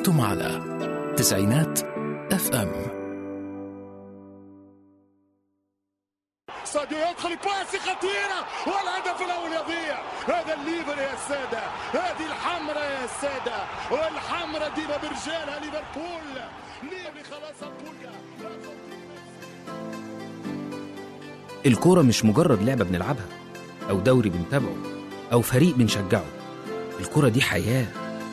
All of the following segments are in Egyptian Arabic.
أنتم على تسعينات اف ام ساديو يدخل باسي خطيرة والهدف الأول يضيع هذا الليفر يا السادة هذه الحمرة يا السادة والحمرة ديما برجالها ليفربول ليفربول خلاص بوليا الكورة مش مجرد لعبة بنلعبها أو دوري بنتابعه أو فريق بنشجعه الكورة دي حياة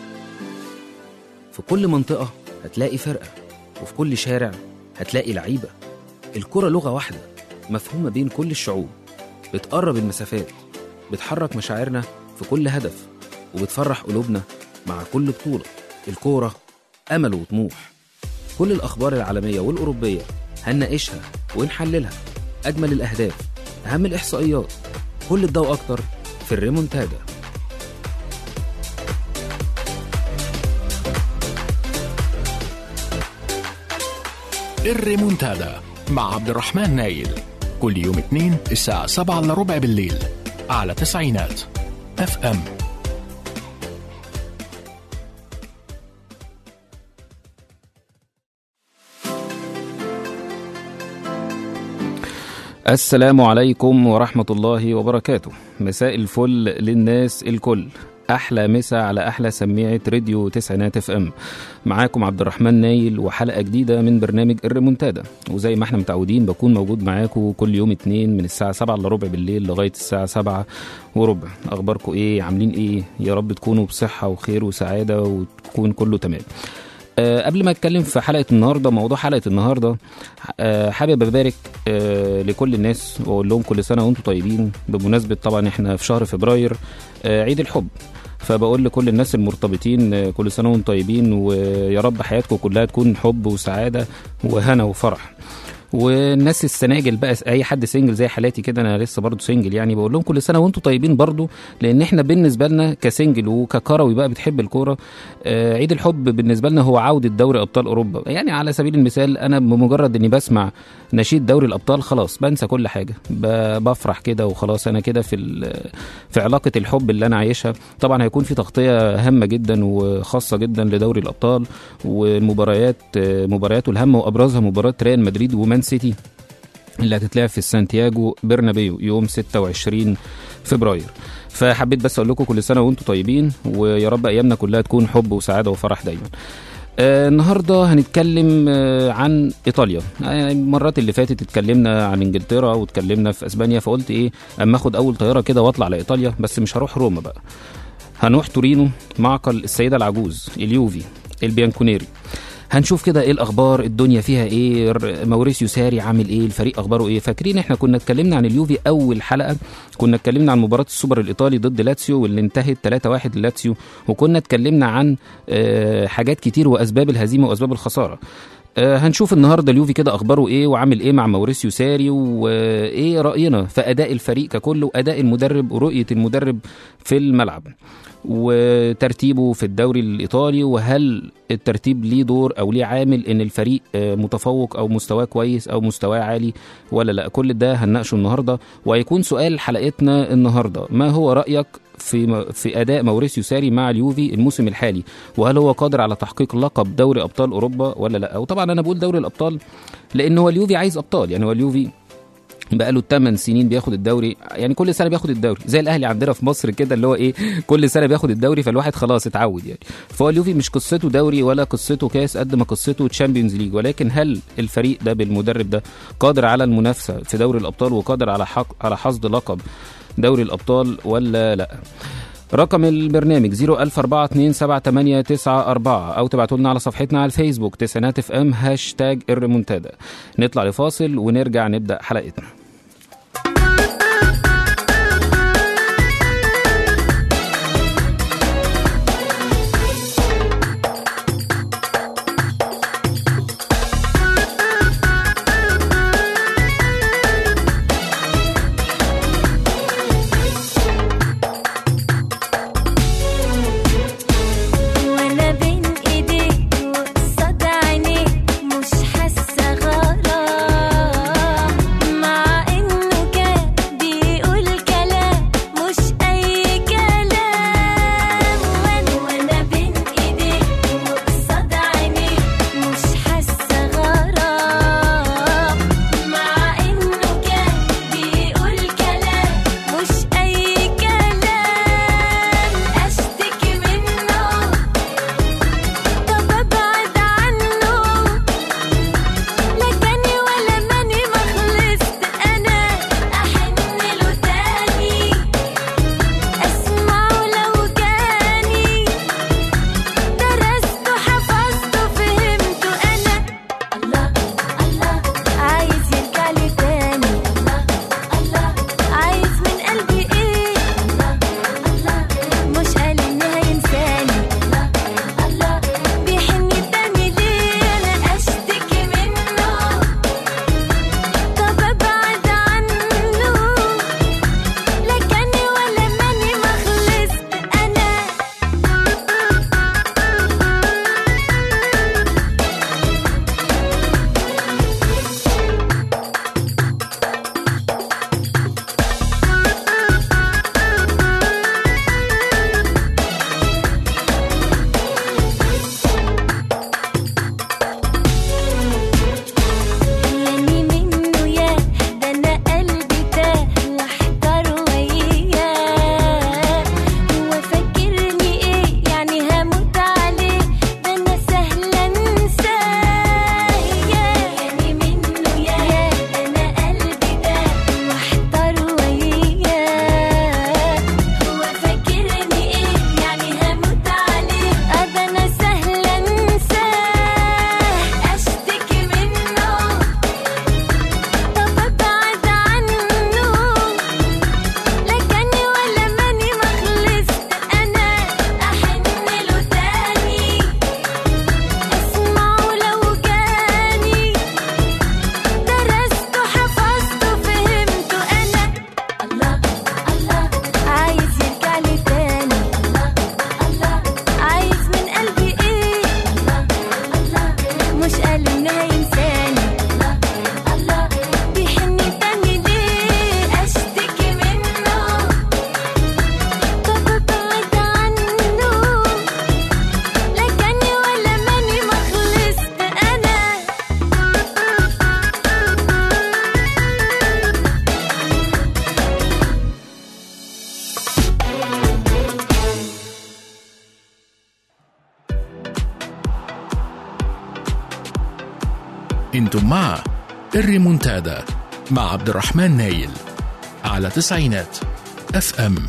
في كل منطقة هتلاقي فرقة وفي كل شارع هتلاقي لعيبة الكرة لغة واحدة مفهومة بين كل الشعوب بتقرب المسافات بتحرك مشاعرنا في كل هدف وبتفرح قلوبنا مع كل بطولة الكورة أمل وطموح كل الأخبار العالمية والأوروبية هنناقشها ونحللها أجمل الأهداف أهم الإحصائيات كل الضوء أكتر في الريمونتادا الريمونتادا مع عبد الرحمن نايل كل يوم اثنين الساعة 7 الا ربع بالليل على تسعينات اف ام السلام عليكم ورحمة الله وبركاته مساء الفل للناس الكل أحلى مسا على أحلى سميعة راديو تسعينات اف ام معاكم عبد الرحمن نايل وحلقة جديدة من برنامج الريمونتادا وزي ما احنا متعودين بكون موجود معاكم كل يوم اتنين من الساعة سبعة الا ربع بالليل لغاية الساعة سبعة وربع أخباركم إيه عاملين إيه يا رب تكونوا بصحة وخير وسعادة وتكون كله تمام أه قبل ما اتكلم في حلقه النهارده موضوع حلقه النهارده أه حابب ابارك أه لكل الناس واقول لهم كل سنه وانتم طيبين بمناسبه طبعا احنا في شهر فبراير أه عيد الحب فبقول لكل الناس المرتبطين أه كل سنه وانتم طيبين ويا رب حياتكم كلها تكون حب وسعاده وهنا وفرح والناس السناجل بقى اي حد سنجل زي حالاتي كده انا لسه برضه سنجل يعني بقول لهم كل سنه وانتم طيبين برضه لان احنا بالنسبه لنا كسنجل وككروي بقى بتحب الكوره آه عيد الحب بالنسبه لنا هو عوده دوري ابطال اوروبا يعني على سبيل المثال انا بمجرد اني بسمع نشيد دوري الابطال خلاص بنسى كل حاجه ب- بفرح كده وخلاص انا كده في ال- في علاقه الحب اللي انا عايشها طبعا هيكون في تغطيه هامه جدا وخاصه جدا لدوري الابطال والمباريات آه، مبارياته الهامه وابرزها مباراه ريال مدريد ومان سيتي اللي هتتلعب في سانتياغو برنابيو يوم 26 فبراير فحبيت بس اقول لكم كل سنه وانتم طيبين ويا رب ايامنا كلها تكون حب وسعاده وفرح دايما آه النهارده هنتكلم آه عن ايطاليا آه المرات اللي فاتت اتكلمنا عن انجلترا واتكلمنا في اسبانيا فقلت ايه اما اخد اول طياره كده واطلع لايطاليا بس مش هروح روما بقى هنروح تورينو معقل السيده العجوز اليوفي البيانكونيري هنشوف كده ايه الاخبار الدنيا فيها ايه ر- موريسيو ساري عامل ايه الفريق اخباره ايه فاكرين احنا كنا اتكلمنا عن اليوفي اول حلقه كنا اتكلمنا عن مباراه السوبر الايطالي ضد لاتسيو واللي انتهت 3-1 للاتسيو وكنا اتكلمنا عن آه، حاجات كتير واسباب الهزيمه واسباب الخساره آه، هنشوف النهارده اليوفي كده اخباره ايه وعامل ايه مع موريسيو ساري وايه راينا في اداء الفريق ككل واداء المدرب ورؤيه المدرب في الملعب وترتيبه في الدوري الايطالي وهل الترتيب ليه دور او ليه عامل ان الفريق آه، متفوق او مستواه كويس او مستواه عالي ولا لا كل ده هنناقشه النهارده وهيكون سؤال حلقتنا النهارده ما هو رايك في في اداء موريسيو ساري مع اليوفي الموسم الحالي وهل هو قادر على تحقيق لقب دوري ابطال اوروبا ولا لا وطبعا انا بقول دوري الابطال لان هو اليوفي عايز ابطال يعني هو اليوفي بقاله 8 سنين بياخد الدوري يعني كل سنه بياخد الدوري زي الاهلي عندنا في مصر كده اللي هو ايه كل سنه بياخد الدوري فالواحد خلاص اتعود يعني فهو اليوفي مش قصته دوري ولا قصته كاس قد ما قصته تشامبيونز ليج ولكن هل الفريق ده بالمدرب ده قادر على المنافسه في دوري الابطال وقادر على حق على حصد لقب دوري الابطال ولا لا رقم البرنامج 004278994 او تبعتوا لنا على صفحتنا على الفيسبوك تسعينات اف ام هاشتاج الريمونتادا نطلع لفاصل ونرجع نبدا حلقتنا وانا بين ايديك وقصاد عينيك مش حاسه غرام مع انتم مع الريمونتادا مع عبد الرحمن نايل على تسعينات اف ام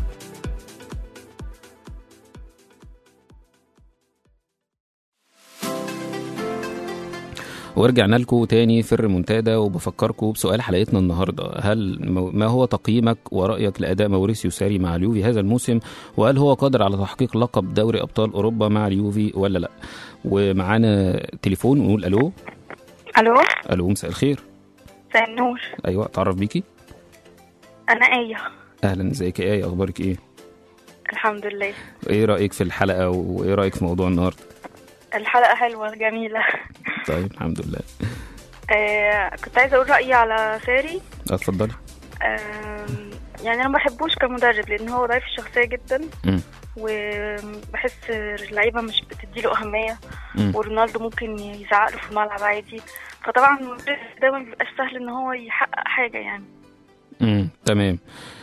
ورجعنا لكم تاني في الريمونتادا وبفكركم بسؤال حلقتنا النهارده هل ما هو تقييمك ورأيك لأداء موريسيو ساري مع اليوفي هذا الموسم وهل هو قادر على تحقيق لقب دوري أبطال أوروبا مع اليوفي ولا لا ومعانا تليفون ونقول ألو الو ألو مساء الخير مساء النور أيوة تعرف بيكي انا ايه أهلا ازيك يا آية أخبارك إيه الحمد لله إيه رأيك في الحلقة وإيه رأيك في موضوع النهارده الحلقه حلوه جميله طيب الحمد لله آه كنت عايزه اقول رايي على ساري اتفضلي آه يعني انا ما بحبوش كمدرب لان هو ضعيف الشخصيه جدا مم. وبحس اللعيبه مش بتديله اهميه مم. ورونالدو ممكن يزعق له في الملعب عادي فطبعا المدرب ده ما بيبقاش سهل ان هو يحقق حاجه يعني امم تمام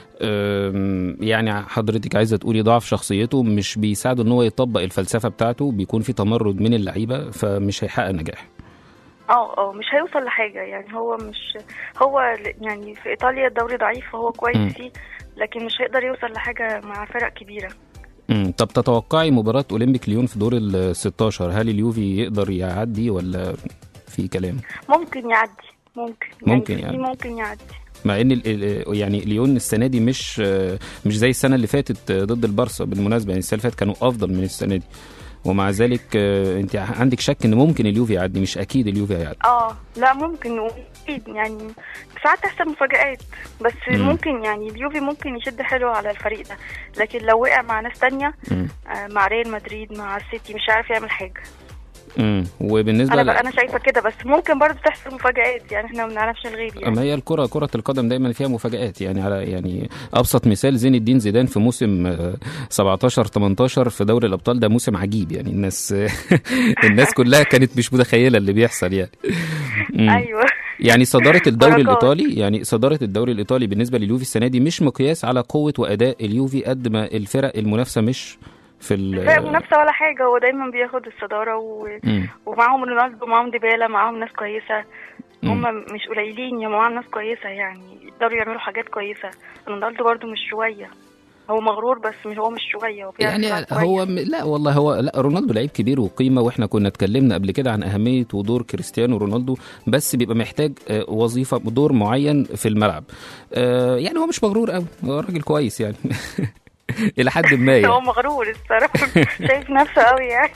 أم، يعني حضرتك عايزه تقولي ضعف شخصيته مش بيساعده ان هو يطبق الفلسفه بتاعته بيكون في تمرد من اللعيبه فمش هيحقق نجاح اه اه مش هيوصل لحاجة يعني هو مش هو ل- يعني في ايطاليا الدوري ضعيف فهو مم. كويس فيه لكن مش هيقدر يوصل لحاجة مع فرق كبيرة امم طب تتوقعي مباراه اولمبيك ليون في دور ال 16 هل اليوفي يقدر يعدي ولا في كلام ممكن يعدي ممكن ممكن يعني, يعني. يعني. ممكن يعدي مع ان ال- ال- يعني ليون السنه دي مش مش زي السنه اللي فاتت ضد البارسا بالمناسبه يعني السنه اللي فاتت كانوا افضل من السنه دي ومع ذلك آه، انت عندك شك ان ممكن اليوفي يعدي مش اكيد اليوفي هيعدي اه لا ممكن اكيد يعني ساعات تحصل مفاجآت بس مم. ممكن يعني اليوفي ممكن يشد حلو على الفريق ده لكن لو وقع مع ناس تانية امم آه مع ريال مدريد مع السيتي مش عارف يعمل حاجة امم وبالنسبه انا ل- انا شايفة كده بس ممكن برضه تحصل مفاجآت يعني احنا ما بنعرفش الغيب يعني ما هي الكرة كرة القدم دايما فيها مفاجآت يعني على يعني أبسط مثال زين الدين زيدان في موسم آه، 17 18 في دوري الأبطال ده موسم عجيب يعني الناس الناس كلها كانت مش متخيلة اللي بيحصل يعني مم. ايوه يعني صدارة الدوري بركات. الإيطالي يعني صدارة الدوري الإيطالي بالنسبة لليوفي السنة دي مش مقياس على قوة وأداء اليوفي قد ما الفرق المنافسة مش في ال فرق منافسة ولا حاجة هو دايما بياخد الصدارة و... مم. ومعاهم رونالدو ومعاهم ديبالا معاهم ناس كويسة مم. هم مش قليلين يا معاهم ناس كويسة يعني يقدروا يعملوا حاجات كويسة رونالدو برضو مش شوية هو مغرور بس مش هو مش شوية هو بيعرف يعني يلعب هو كويس. م- لا والله هو لا رونالدو لعيب كبير وقيمه واحنا كنا اتكلمنا قبل كده عن اهميه ودور كريستيانو رونالدو بس بيبقى محتاج آه، وظيفه دور معين في الملعب آه، يعني هو مش مغرور قوي هو راجل كويس يعني الى حد ما هو يعني مغرور الصراحة شايف نفسه قوي يعني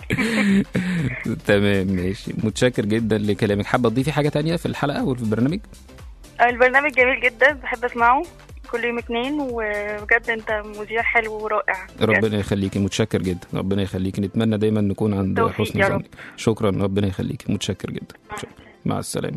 تمام ماشي متشكر جدا لكلامك حابه تضيفي حاجه تانية في الحلقه او في البرنامج البرنامج جميل جدا بحب اسمعه كل يوم اتنين وبجد انت مذيع حلو ورائع بجد. ربنا يخليكي متشكر جدا ربنا يخليكي نتمنى دايما نكون عند توفيق حسن يا ظن رب. شكرا ربنا يخليكي متشكر جدا شكرا. مع السلامه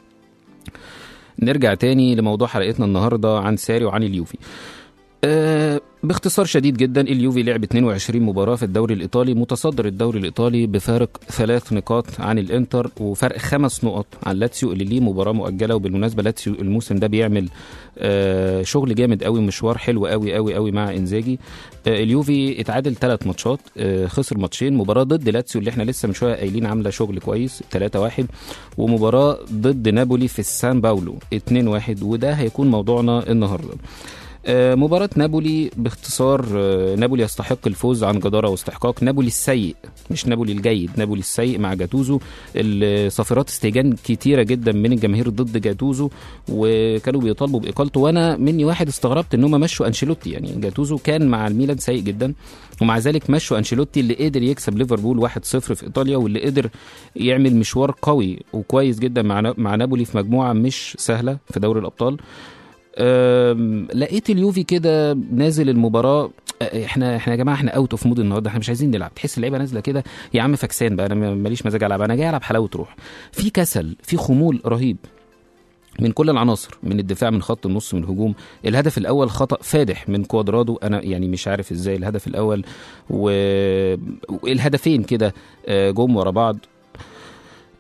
نرجع تاني لموضوع حلقتنا النهارده عن ساري وعن اليوفي أه باختصار شديد جدا اليوفي لعب 22 مباراة في الدوري الإيطالي متصدر الدوري الإيطالي بفارق ثلاث نقاط عن الإنتر وفرق خمس نقط عن لاتسيو اللي ليه مباراة مؤجلة وبالمناسبة لاتسيو الموسم ده بيعمل أه شغل جامد قوي مشوار حلو قوي قوي قوي مع إنزاجي أه اليوفي اتعادل ثلاث ماتشات أه خسر ماتشين مباراة ضد لاتسيو اللي احنا لسه من شوية قايلين عاملة شغل كويس 3-1 ومباراة ضد نابولي في السان باولو 2-1 وده هيكون موضوعنا النهارده آه، مباراة نابولي باختصار آه، نابولي يستحق الفوز عن جدارة واستحقاق نابولي السيء مش نابولي الجيد نابولي السيء مع جاتوزو اللي صافرات استهجان كتيرة جدا من الجماهير ضد جاتوزو وكانوا بيطالبوا بإقالته وأنا مني واحد استغربت إن هم مشوا أنشيلوتي يعني جاتوزو كان مع الميلان سيء جدا ومع ذلك مشوا أنشيلوتي اللي قدر يكسب ليفربول 1-0 في إيطاليا واللي قدر يعمل مشوار قوي وكويس جدا مع مع نابولي في مجموعة مش سهلة في دوري الأبطال أم، لقيت اليوفي كده نازل المباراه أه، احنا احنا يا جماعه احنا اوت اوف مود النهارده احنا مش عايزين نلعب تحس اللعيبه نازله كده يا عم فكسان بقى انا ماليش مزاج العب انا جاي العب حلاوه روح في كسل في خمول رهيب من كل العناصر من الدفاع من خط النص من الهجوم الهدف الاول خطا فادح من كوادرادو انا يعني مش عارف ازاي الهدف الاول و... والهدفين كده آه، جم ورا بعض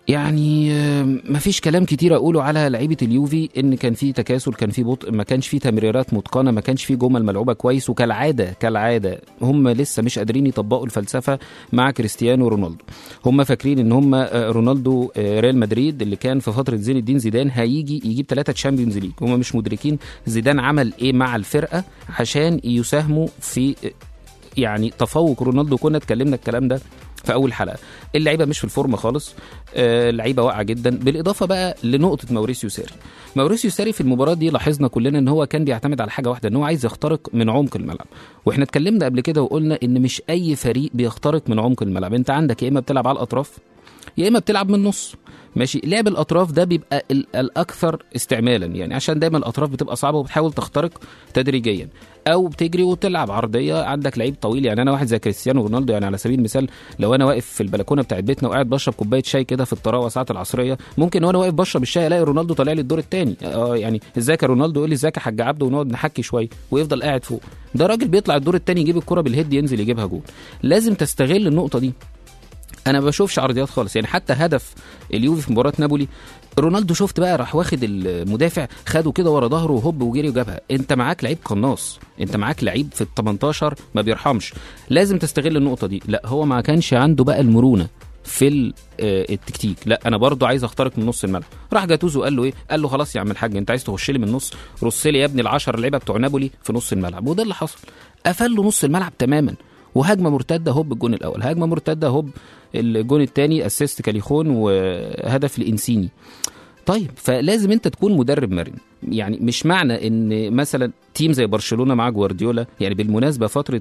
يعني آه، مفيش كلام كتير اقوله على لعيبه اليوفي ان كان في تكاسل كان في بطء ما كانش في تمريرات متقنه ما كانش في جمل ملعوبه كويس وكالعاده كالعاده هم لسه مش قادرين يطبقوا الفلسفه مع كريستيانو رونالدو هم فاكرين ان هم آه، رونالدو آه، ريال مدريد اللي كان في فتره زين الدين زيدان هيجي يجيب ثلاثه تشامبيونز ليج هم مش مدركين زيدان عمل ايه مع الفرقه عشان يساهموا في آه، يعني تفوق رونالدو كنا اتكلمنا الكلام ده في اول حلقه اللعيبه مش في الفورمه خالص آه، اللعيبه واقعه جدا بالاضافه بقى لنقطه ماوريسيو ساري ماوريسيو ساري في المباراه دي لاحظنا كلنا ان هو كان بيعتمد على حاجه واحده ان هو عايز يخترق من عمق الملعب واحنا اتكلمنا قبل كده وقلنا ان مش اي فريق بيخترق من عمق الملعب انت عندك يا اما بتلعب على الاطراف يا اما بتلعب من النص ماشي لعب الاطراف ده بيبقى ال- الاكثر استعمالا يعني عشان دايما الاطراف بتبقى صعبه وبتحاول تخترق تدريجيا او بتجري وتلعب عرضيه عندك لعيب طويل يعني انا واحد زي كريستيانو رونالدو يعني على سبيل المثال لو انا واقف في البلكونه بتاعت بيتنا وقاعد بشرب كوبايه شاي كده في الطراوه ساعه العصريه ممكن وانا واقف بشرب الشاي الاقي رونالدو طالع لي الدور الثاني اه يعني ازيك يا رونالدو يقول لي ازيك يا حاج عبده ونقعد نحكي شويه ويفضل قاعد فوق ده راجل بيطلع الدور الثاني يجيب الكره بالهيد ينزل يجيبها جول لازم تستغل النقطه دي انا ما بشوفش عرضيات خالص يعني حتى هدف اليوفي في مباراه نابولي رونالدو شفت بقى راح واخد المدافع خده كده ورا ظهره وهوب وجري وجابها انت معاك لعيب قناص انت معاك لعيب في ال 18 ما بيرحمش لازم تستغل النقطه دي لا هو ما كانش عنده بقى المرونه في ال- آه، التكتيك لا انا برضو عايز اخترق من نص الملعب راح جاتوزو قال له ايه قال له خلاص يا عم الحاج انت عايز تخش لي من النص رص لي يا ابني العشر لعيبه بتوع نابولي في نص الملعب وده اللي حصل قفل له نص الملعب تماما وهجمه مرتده هوب الجون الاول هجمه مرتده هوب الجون الثاني اسيست كاليخون وهدف لانسيني طيب فلازم انت تكون مدرب مرن يعني مش معنى ان مثلا تيم زي برشلونه مع جوارديولا يعني بالمناسبه فتره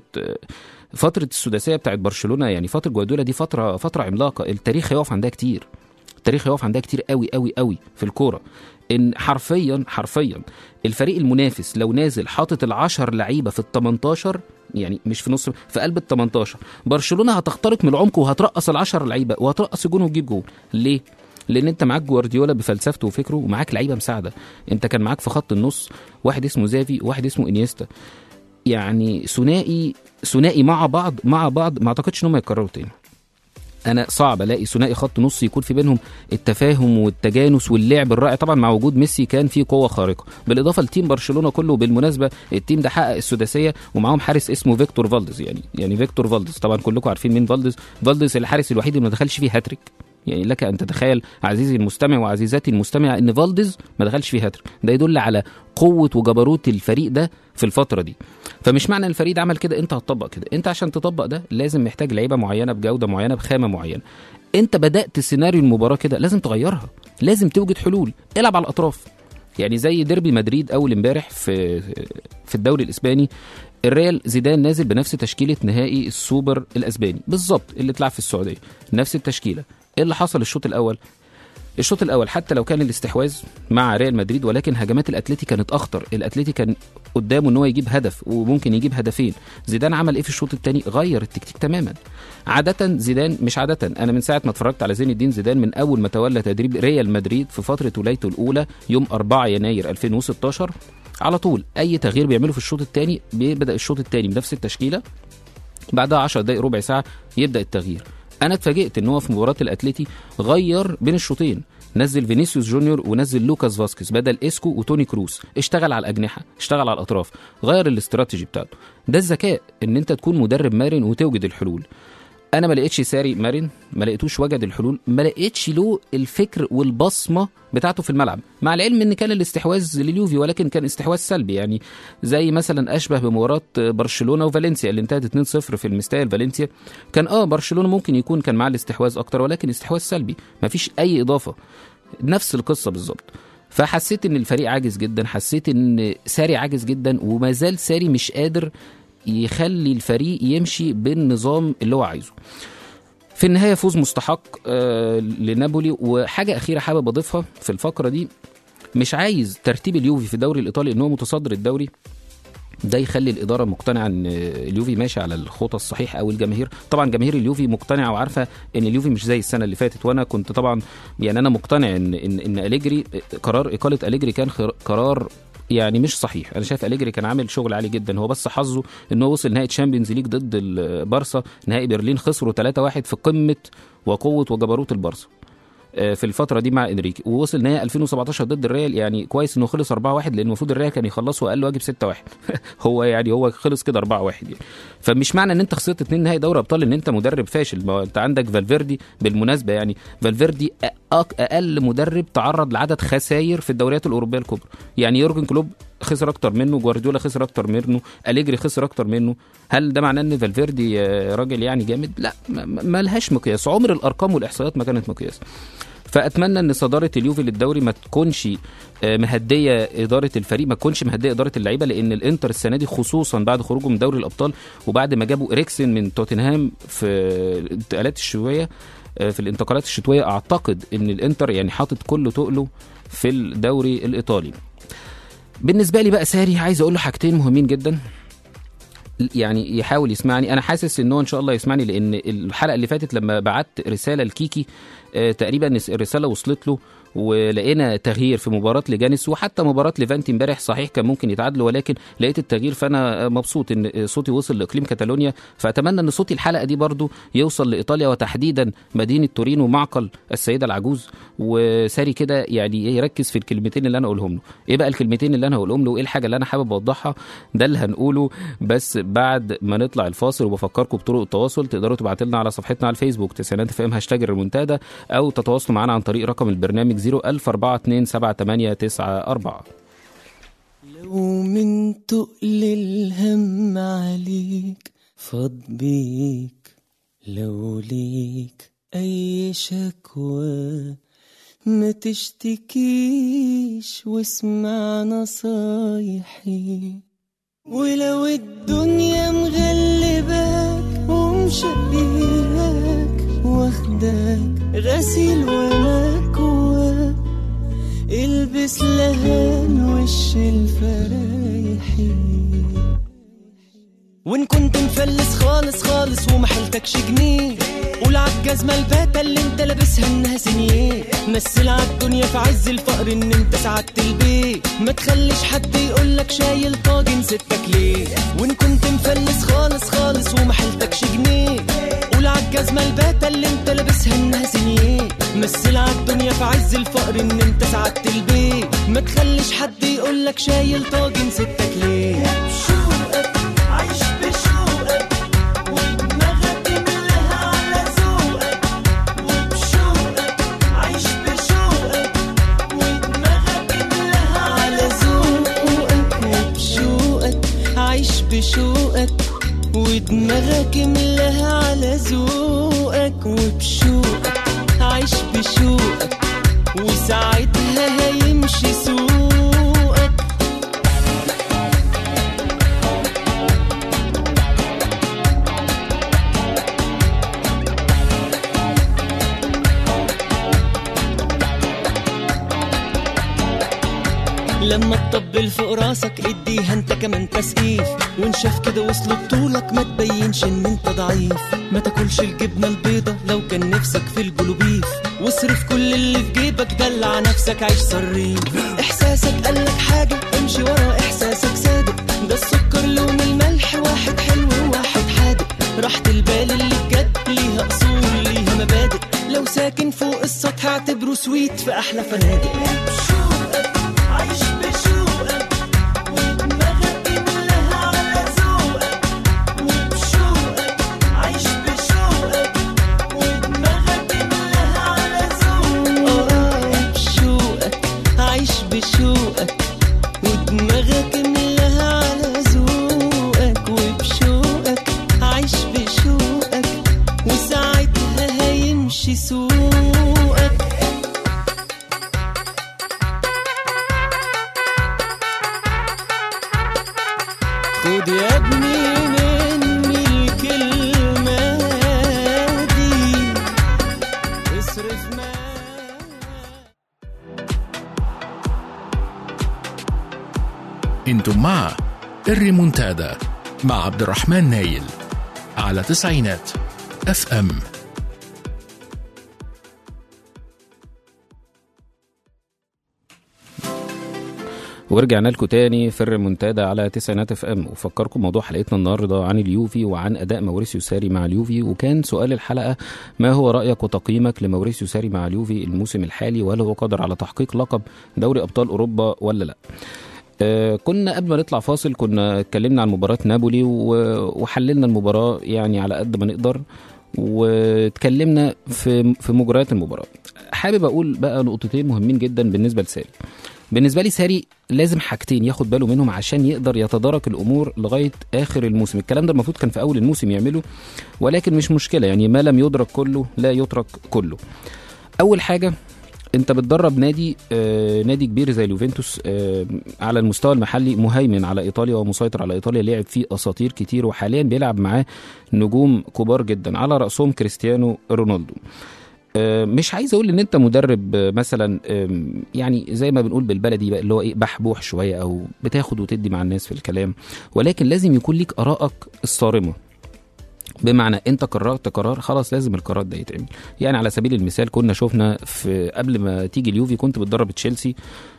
فتره السداسيه بتاعت برشلونه يعني فتره جوارديولا دي فتره فتره عملاقه التاريخ هيقف عندها كتير التاريخ هيقف عندها كتير قوي قوي قوي في الكوره ان حرفيا حرفيا الفريق المنافس لو نازل حاطط العشر لعيبه في ال 18 يعني مش في نص في قلب ال 18 برشلونه هتخترق من العمق وهترقص العشر لعيبه وهترقص الجون وتجيب جول ليه؟ لان انت معاك جوارديولا بفلسفته وفكره ومعاك لعيبه مساعده انت كان معاك في خط النص واحد اسمه زافي وواحد اسمه انيستا يعني ثنائي ثنائي مع بعض مع بعض ما اعتقدش ان هم يتكرروا تاني انا صعب الاقي ثنائي خط نص يكون في بينهم التفاهم والتجانس واللعب الرائع طبعا مع وجود ميسي كان في قوه خارقه بالاضافه لتيم برشلونه كله بالمناسبه التيم ده حقق السداسيه ومعاهم حارس اسمه فيكتور فالدز يعني يعني فيكتور فالدز طبعا كلكم عارفين مين فالدز فالدز الحارس الوحيد اللي ما دخلش فيه هاتريك يعني لك ان تتخيل عزيزي المستمع وعزيزاتي المستمعه ان فالدز ما دخلش فيه هاتريك ده يدل على قوه وجبروت الفريق ده في الفتره دي فمش معنى ان الفريق ده عمل كده انت هتطبق كده انت عشان تطبق ده لازم محتاج لعيبه معينه بجوده معينه بخامه معينه انت بدات سيناريو المباراه كده لازم تغيرها لازم توجد حلول العب على الاطراف يعني زي ديربي مدريد اول امبارح في في الدوري الاسباني الريال زيدان نازل بنفس تشكيله نهائي السوبر الاسباني بالظبط اللي اتلعب في السعوديه نفس التشكيله ايه اللي حصل الشوط الاول الشوط الاول حتى لو كان الاستحواذ مع ريال مدريد ولكن هجمات الاتليتي كانت اخطر الاتليتي كان قدامه ان هو يجيب هدف وممكن يجيب هدفين زيدان عمل ايه في الشوط الثاني غير التكتيك تماما عاده زيدان مش عاده انا من ساعه ما اتفرجت على زين الدين زيدان من اول ما تولى تدريب ريال مدريد في فتره ولايته الاولى يوم 4 يناير 2016 على طول اي تغيير بيعمله في الشوط الثاني بيبدا الشوط الثاني بنفس التشكيله بعدها 10 دقائق ربع ساعه يبدا التغيير انا اتفاجئت ان هو في مباراه الاتليتي غير بين الشوطين نزل فينيسيوس جونيور ونزل لوكاس فاسكيز بدل اسكو وتوني كروس اشتغل على الاجنحه اشتغل على الاطراف غير الاستراتيجي بتاعته ده الذكاء ان انت تكون مدرب مرن وتوجد الحلول انا ما لقيتش ساري مرن ما لقيتوش وجد الحلول ما لقيتش له الفكر والبصمه بتاعته في الملعب مع العلم ان كان الاستحواذ لليوفي ولكن كان استحواذ سلبي يعني زي مثلا اشبه بمباراه برشلونه وفالنسيا اللي انتهت 2-0 في المستايل فالنسيا كان اه برشلونه ممكن يكون كان معاه الاستحواذ اكتر ولكن استحواذ سلبي ما فيش اي اضافه نفس القصه بالظبط فحسيت ان الفريق عاجز جدا حسيت ان ساري عاجز جدا وما زال ساري مش قادر يخلي الفريق يمشي بالنظام اللي هو عايزه في النهاية فوز مستحق آه لنابولي وحاجة أخيرة حابب أضيفها في الفقرة دي مش عايز ترتيب اليوفي في الدوري الإيطالي إن هو متصدر الدوري ده يخلي الإدارة مقتنعة إن اليوفي ماشي على الخطى الصحيح أو الجماهير طبعا جماهير اليوفي مقتنعة وعارفة إن اليوفي مش زي السنة اللي فاتت وأنا كنت طبعا يعني أنا مقتنع إن إن, إن أليجري قرار إقالة أليجري كان خر- قرار يعني مش صحيح انا شايف اليجري كان عامل شغل عالي جدا هو بس حظه ان هو وصل نهائي تشامبيونز ليج ضد البارسا نهائي برلين خسروا 3-1 في قمه وقوه وجبروت البارسا آه، في الفتره دي مع انريكي ووصل نهائي 2017 ضد الريال يعني كويس انه خلص 4-1 لان المفروض الريال كان يخلصه اقل واجب 6-1 هو يعني هو خلص كده 4-1 يعني فمش معنى ان انت خسرت اتنين نهائي دوري ابطال ان انت مدرب فاشل ما هو انت عندك فالفيردي بالمناسبه يعني فالفيردي أ- أق- اقل مدرب تعرض لعدد خسائر في الدوريات الاوروبيه الكبرى يعني يورجن كلوب خسر اكتر منه جوارديولا خسر اكتر منه اليجري خسر اكتر منه هل ده معناه ان فالفيردي آه، راجل يعني جامد لا ما- ما ما لهاش مقياس عمر الارقام والاحصائيات ما كانت مقياس فاتمنى ان صداره اليوفي للدوري ما تكونش آه، مهديه اداره الفريق ما تكونش مهديه اداره اللعيبه لان الانتر السنه دي خصوصا بعد خروجه من دوري الابطال وبعد ما جابوا اريكسن من توتنهام في الانتقالات الشتويه آه، في الانتقالات الشتويه اعتقد ان الانتر يعني حاطط كل تقله في الدوري الايطالي بالنسبه لي بقى ساري عايز اقول له حاجتين مهمين جدا يعني يحاول يسمعني انا حاسس ان هو ان شاء الله يسمعني لان الحلقه اللي فاتت لما بعت رساله لكيكي آه، تقريبا الرساله وصلت له ولقينا تغيير في مباراه لجانس وحتى مباراه ليفانتي امبارح صحيح كان ممكن يتعادلوا ولكن لقيت التغيير فانا مبسوط ان صوتي وصل لاقليم كاتالونيا فاتمنى ان صوتي الحلقه دي برضو يوصل لايطاليا وتحديدا مدينه تورينو معقل السيده العجوز وساري كده يعني يركز في الكلمتين اللي انا اقولهم له ايه بقى الكلمتين اللي انا هقولهم له وايه الحاجه اللي انا حابب اوضحها ده اللي هنقوله بس بعد ما نطلع الفاصل وبفكركم بطرق التواصل تقدروا تبعتوا لنا على صفحتنا على الفيسبوك تسعينات اف ام هاشتاج الريمونتادا او تتواصلوا معنا عن طريق رقم البرنامج 010427894 لو من تقل الهم عليك فاض بيك لو ليك أي شكوى ما تشتكيش واسمع نصايحي ولو الدنيا مغلباك ومشقياك واخداك غسيل ومكواك البس لهان وش الفرايحي وان كنت مفلس خالص خالص ومحلتكش جنيه قول عالجزمة الباتة اللي انت لابسها انها سنيه مثل عالدنيا في عز الفقر ان انت سعدت البيت ما تخليش حد يقولك شايل طاجن ستك ليه وان كنت مفلس خالص خالص ومحلتكش جنيه قول عالجزمة الباتة اللي انت لابسها انها سنيه مثل عالدنيا في عز الفقر ان انت سعدت البيت ما تخليش حد يقولك شايل طاجن ستك ليه بشوقك عايش بشوقك ودماغك ملها على ذوقك وبشوقك عايش بشوقك ودماغك ملها على ذوقك وبشوقك عايش بشوقك ودماغك ملها على ذوقك وبشوقك عايش بشوقك وساعتها هيمشي سوقك لما تطبل فوق راسك اديها انت كمان تسقيف وان شاف كده وصل بطولك ما تبينش ان انت ضعيف ما تاكلش الجبنه البيضه لو كان نفسك في البلوبيف واصرف كل اللي في جيبك دلع نفسك عيش صريف احساسك قالك حاجه امشي ورا احساسك صادق ده السكر لون الملح واحد حلو وواحد حادق راحة البال اللي بجد ليها اصول ليها مبادئ لو ساكن فوق السطح اعتبره سويت في احلى فنادق عايش بشوقك ودماغك ملها على ذوقك وبشوقك عايش بشوقك ودماغك ملها على ذوقك اه بشوقك عايش بشوقك ودماغك ملها على ذوقك وبشوقك عايش بشوقك وساعتها هيمشي سوقك خد يا ابني مني الكلمة دي اصرف ما انتم مع الريمونتادا مع عبد الرحمن نايل على تسعينات اف ام ورجعنا لكم تاني في الريمونتادا على تسعينات اف ام وفكركم موضوع حلقتنا النهارده عن اليوفي وعن اداء ماوريسيو ساري مع اليوفي وكان سؤال الحلقه ما هو رايك وتقييمك لماوريسيو ساري مع اليوفي الموسم الحالي وهل هو قادر على تحقيق لقب دوري ابطال اوروبا ولا لا آه كنا قبل ما نطلع فاصل كنا اتكلمنا عن مباراة نابولي و- وحللنا المباراة يعني على قد ما نقدر واتكلمنا في في مجريات المباراة حابب اقول بقى نقطتين مهمين جدا بالنسبة لساري بالنسبة لي ساري لازم حاجتين ياخد باله منهم عشان يقدر يتدارك الامور لغاية اخر الموسم الكلام ده المفروض كان في اول الموسم يعمله ولكن مش مشكلة يعني ما لم يدرك كله لا يترك كله اول حاجة انت بتدرب نادي آه نادي كبير زي اليوفنتوس آه على المستوى المحلي مهيمن على ايطاليا ومسيطر على ايطاليا لعب فيه اساطير كتير وحاليا بيلعب معاه نجوم كبار جدا على راسهم كريستيانو رونالدو آه، مش عايز اقول ان انت مدرب آه، مثلا آم، يعني زي ما بنقول بالبلدي بقى اللي هو ايه بحبوح شويه او بتاخد وتدي مع الناس في الكلام ولكن لازم يكون ليك ارائك الصارمه بمعنى انت قررت قرار خلاص لازم القرار ده يتعمل يعني على سبيل المثال كنا شفنا في قبل ما تيجي اليوفي كنت بتدرب تشيلسي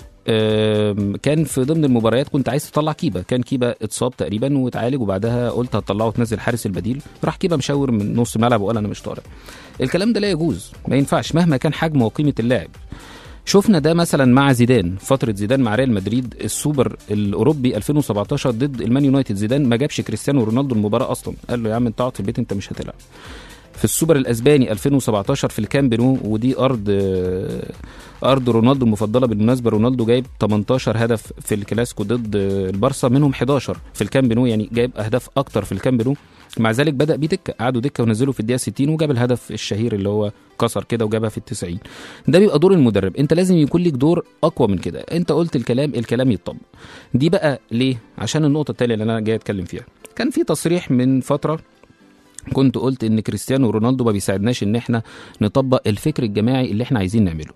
آم، كان في ضمن المباريات كنت عايز تطلع كيبا كان كيبا اتصاب تقريبا واتعالج وبعدها قلت هتطلعه وتنزل حارس البديل راح كيبا مشاور من نص الملعب وقال انا مش طالع الكلام ده لا يجوز ما ينفعش مهما كان حجم وقيمه اللاعب شفنا ده مثلا مع زيدان فتره زيدان مع ريال مدريد السوبر الاوروبي 2017 ضد المان يونايتد زيدان ما جابش كريستيانو رونالدو المباراه اصلا قال له يا عم انت اقعد في البيت انت مش هتلعب في السوبر الاسباني 2017 في الكامب نو ودي ارض آه، ارض رونالدو المفضله بالمناسبه رونالدو جايب 18 هدف في الكلاسيكو ضد آه، البارسا منهم 11 في الكامب نو يعني جايب اهداف اكتر في الكامب نو مع ذلك بدا بيه دكه قعدوا دكه ونزلوا في الدقيقه 60 وجاب الهدف الشهير اللي هو كسر كده وجابها في ال 90 ده بيبقى دور المدرب انت لازم يكون ليك دور اقوى من كده انت قلت الكلام الكلام يتطبق دي بقى ليه عشان النقطه التاليه اللي انا جاي اتكلم فيها كان في تصريح من فتره كنت قلت ان كريستيانو رونالدو ما بيساعدناش ان احنا نطبق الفكر الجماعي اللي احنا عايزين نعمله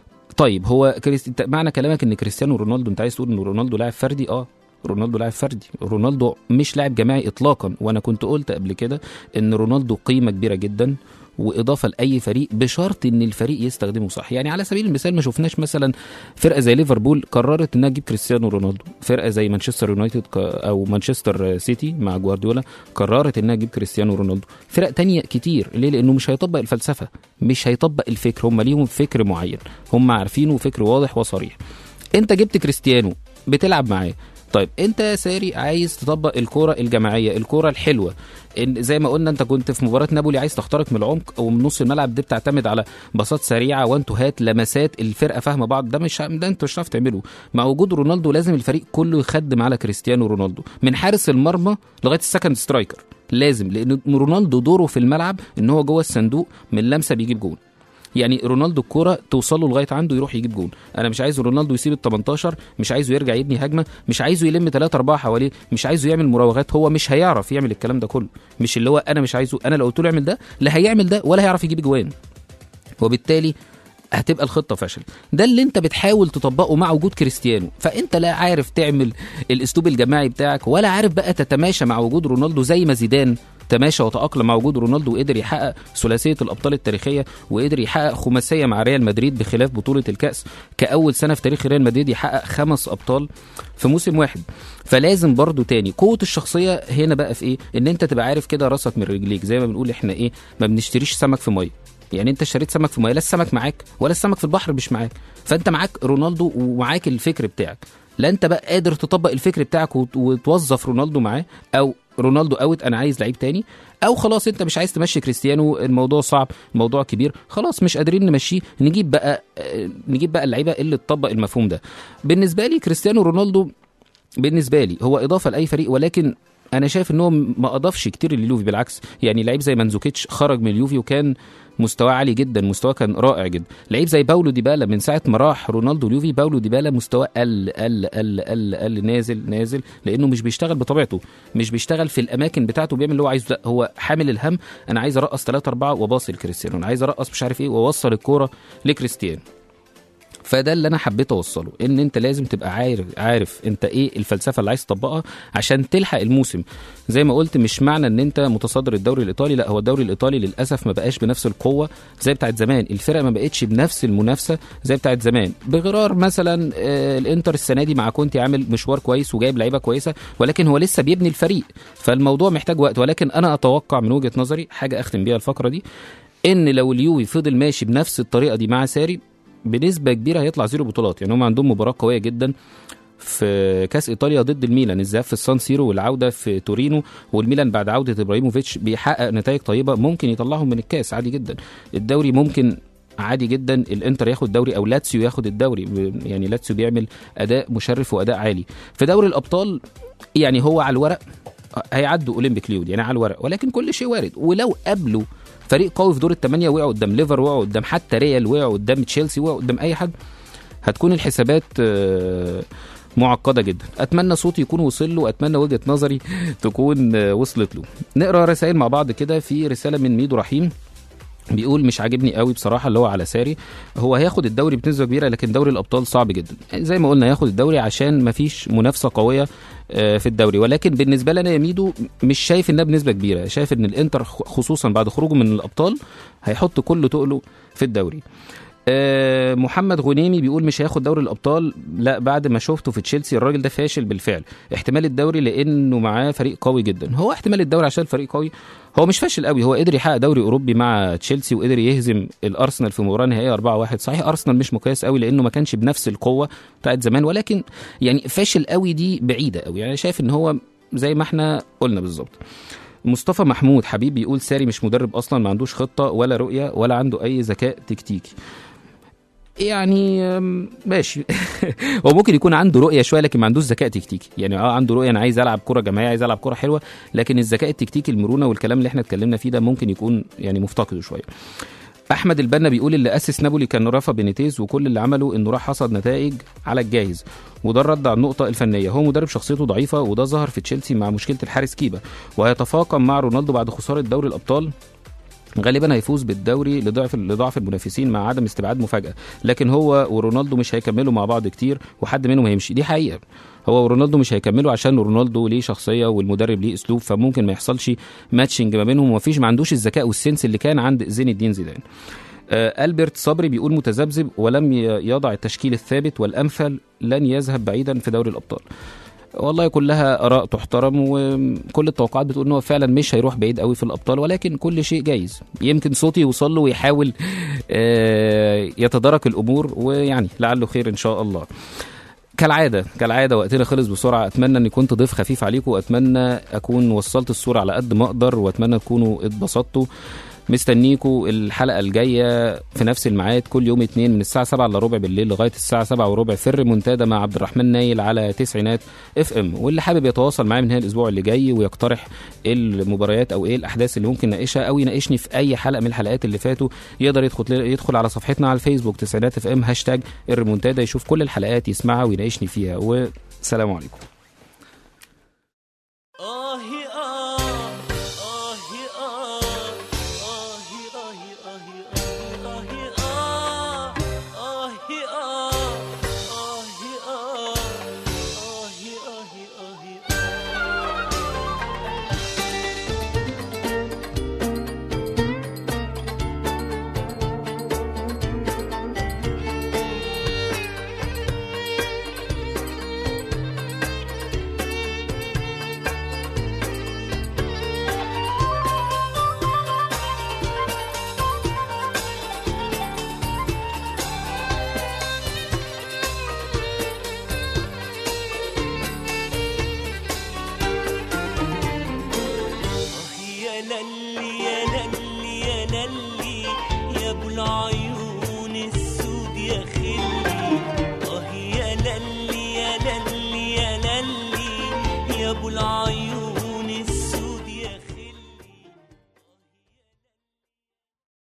طيب هو كريست... انت- معنى كلامك ان كريستيانو رونالدو انت عايز تقول ان رونالدو لاعب فردي اه رونالدو لاعب فردي رونالدو مش لاعب جماعي اطلاقا وانا كنت قلت قبل كده ان رونالدو قيمه كبيره جدا واضافه لاي فريق بشرط ان الفريق يستخدمه صح يعني على سبيل المثال ما شفناش مثلا فرقه زي ليفربول قررت انها تجيب كريستيانو رونالدو فرقه زي مانشستر يونايتد ك- او مانشستر سيتي مع جوارديولا قررت انها تجيب كريستيانو رونالدو فرق تانية كتير ليه لانه مش هيطبق الفلسفه مش هيطبق الفكر هم ليهم فكر معين هم عارفينه فكر واضح وصريح انت جبت كريستيانو بتلعب معاه طيب انت يا ساري عايز تطبق الكوره الجماعيه الكوره الحلوه ان زي ما قلنا انت كنت في مباراه نابولي عايز تخترق من العمق ومن نص الملعب دي بتعتمد على باصات سريعه وانتوهات لمسات الفرقه فاهمه بعض ده مش ده انت مش هتعرف تعمله مع وجود رونالدو لازم الفريق كله يخدم على كريستيانو رونالدو من حارس المرمى لغايه السكند سترايكر لازم لان رونالدو دوره في الملعب ان هو جوه الصندوق من لمسه بيجيب جول يعني رونالدو الكوره توصل له لغايه عنده يروح يجيب جول انا مش عايز رونالدو يسيب ال 18 مش عايزه يرجع يبني هجمه مش عايزه يلم 3 4 حواليه مش عايزه يعمل مراوغات هو مش هيعرف يعمل الكلام ده كله مش اللي هو انا مش عايزه انا لو قلت له اعمل ده لا هيعمل ده ولا هيعرف يجيب جوان وبالتالي هتبقى الخطه فشل ده اللي انت بتحاول تطبقه مع وجود كريستيانو فانت لا عارف تعمل الاسلوب الجماعي بتاعك ولا عارف بقى تتماشى مع وجود رونالدو زي ما زيدان تماشى وتأقلم مع وجود رونالدو وقدر يحقق ثلاثية الأبطال التاريخية وقدر يحقق خماسية مع ريال مدريد بخلاف بطولة الكأس كأول سنة في تاريخ ريال مدريد يحقق خمس أبطال في موسم واحد فلازم برضو تاني قوة الشخصية هنا بقى في إيه إن أنت تبقى عارف كده راسك من رجليك زي ما بنقول إحنا إيه ما بنشتريش سمك في مية يعني انت اشتريت سمك في ميه لا السمك معاك ولا السمك في البحر مش معاك فانت معاك رونالدو ومعاك الفكر بتاعك لا انت بقى قادر تطبق الفكر بتاعك وت- وتوظف رونالدو معاه او رونالدو اوت انا عايز لعيب تاني او خلاص انت مش عايز تمشي كريستيانو الموضوع صعب الموضوع كبير خلاص مش قادرين نمشيه نجيب بقى آه، نجيب بقى اللعيبه اللي تطبق المفهوم ده بالنسبه لي كريستيانو رونالدو بالنسبه لي هو اضافه لاي فريق ولكن انا شايف ان هو ما اضافش كتير لليوفي بالعكس يعني لعيب زي مانزوكيتش خرج من اليوفي وكان مستواه عالي جدا مستواه كان رائع جدا لعيب زي باولو ديبالا من ساعه ما راح رونالدو اليوفي باولو ديبالا مستواه قل قل قل قل قل نازل نازل لانه مش بيشتغل بطبيعته مش بيشتغل في الاماكن بتاعته بيعمل اللي هو عايزه لا هو حامل الهم انا عايز ارقص 3 4 وباصي لكريستيانو انا عايز ارقص مش عارف ايه واوصل الكوره لكريستيانو فده اللي انا حبيت اوصله ان انت لازم تبقى عارف عارف انت ايه الفلسفه اللي عايز تطبقها عشان تلحق الموسم زي ما قلت مش معنى ان انت متصدر الدوري الايطالي لا هو الدوري الايطالي للاسف ما بقاش بنفس القوه زي بتاعت زمان الفرق ما بقتش بنفس المنافسه زي بتاعت زمان بغرار مثلا آه، الانتر السنه دي مع كونتي عامل مشوار كويس وجايب لعيبه كويسه ولكن هو لسه بيبني الفريق فالموضوع محتاج وقت ولكن انا اتوقع من وجهه نظري حاجه اختم بيها الفقره دي ان لو اليوفي فضل ماشي بنفس الطريقه دي مع ساري بنسبه كبيره هيطلع زيرو بطولات يعني هم عندهم مباراه قويه جدا في كاس ايطاليا ضد الميلان الذهاب في السان سيرو والعوده في تورينو والميلان بعد عوده ابراهيموفيتش بيحقق نتائج طيبه ممكن يطلعهم من الكاس عادي جدا الدوري ممكن عادي جدا الانتر ياخد دوري او لاتسيو ياخد الدوري ب- يعني لاتسيو بيعمل اداء مشرف واداء عالي في دوري الابطال يعني هو على الورق هيعدوا اولمبيك ليون يعني على الورق ولكن كل شيء وارد ولو قابلوا فريق قوي في دور الثمانيه وقعوا قدام ليفر وقعوا قدام حتى ريال وقعوا قدام تشيلسي وقعوا قدام اي حد هتكون الحسابات آه، معقده جدا اتمنى صوتي يكون وصل له اتمنى وجهه نظري تكون آه، وصلت له نقرا رسائل مع بعض كده في رساله من ميدو رحيم بيقول مش عاجبني قوي بصراحه اللي هو على ساري هو هياخد الدوري بنسبه كبيره لكن دوري الابطال صعب جدا زي ما قلنا هياخد الدوري عشان مفيش منافسه قويه آه، في الدوري ولكن بالنسبه لنا يا ميدو مش شايف انها بنسبه كبيره شايف ان الانتر خ- خصوصا بعد خروجه من الابطال هيحط كل تقله في الدوري آه، محمد غنيمي بيقول مش هياخد دوري الابطال لا بعد ما شفته في تشيلسي الراجل ده فاشل بالفعل احتمال الدوري لانه معاه فريق قوي جدا هو احتمال الدوري عشان الفريق قوي هو مش فاشل قوي هو قدر يحقق دوري اوروبي مع تشيلسي وقدر يهزم الارسنال في مباراه نهائيه 4-1 صحيح ارسنال مش مقياس قوي لانه ما كانش بنفس القوه بتاعت زمان ولكن يعني فاشل قوي دي بعيده قوي يعني شايف ان هو زي ما احنا قلنا بالظبط مصطفى محمود حبيب بيقول ساري مش مدرب اصلا ما عندوش خطه ولا رؤيه ولا عنده اي ذكاء تكتيكي يعني أم، ماشي هو ممكن يكون عنده رؤيه شويه لكن ما عندوش ذكاء تكتيكي يعني اه عنده رؤيه انا عايز العب كره جماعيه عايز العب كره حلوه لكن الذكاء التكتيكي المرونه والكلام اللي احنا اتكلمنا فيه ده ممكن يكون يعني مفتقده شويه احمد البنا بيقول اللي اسس نابولي كان رافا بينيتيز وكل اللي عمله انه راح حصد نتائج على الجاهز وده الرد على النقطه الفنيه هو مدرب شخصيته ضعيفه وده ظهر في تشيلسي مع مشكله الحارس كيبا وهيتفاقم مع رونالدو بعد خساره دوري الابطال غالبا هيفوز بالدوري لضعف لضعف المنافسين مع عدم استبعاد مفاجاه لكن هو ورونالدو مش هيكملوا مع بعض كتير وحد منهم هيمشي دي حقيقه هو ورونالدو مش هيكملوا عشان رونالدو ليه شخصيه والمدرب ليه اسلوب فممكن ما يحصلش ماتشنج ما بينهم ومفيش ما عندوش الذكاء والسنس اللي كان عند زين الدين زيدان آه، ألبرت صبري بيقول متذبذب ولم ي- يضع التشكيل الثابت والأمثل لن يذهب بعيدا في دوري الأبطال والله كلها آراء تحترم وكل التوقعات بتقول ان هو فعلا مش هيروح بعيد قوي في الابطال ولكن كل شيء جايز يمكن صوتي يوصل له ويحاول آه، يتدارك الامور ويعني لعله خير ان شاء الله كالعادة كالعادة وقتنا خلص بسرعة أتمنى أني كنت ضيف خفيف عليكم وأتمنى أكون وصلت الصورة على قد ما أقدر وأتمنى تكونوا اتبسطتوا مستنيكوا الحلقة الجاية في نفس الميعاد كل يوم اتنين من الساعة 7 الا ربع بالليل لغاية الساعة 7 وربع في الريمونتادا مع عبد الرحمن نايل على تسعينات اف ام واللي حابب يتواصل معايا من هنا الأسبوع اللي جاي ويقترح ايه المباريات أو ايه الأحداث اللي ممكن نناقشها أو يناقشني في أي حلقة من الحلقات اللي فاتوا يقدر يدخل يدخل على صفحتنا على الفيسبوك تسعينات اف ام هاشتاج الريمونتادا يشوف كل الحلقات يسمعها ويناقشني فيها والسلام عليكم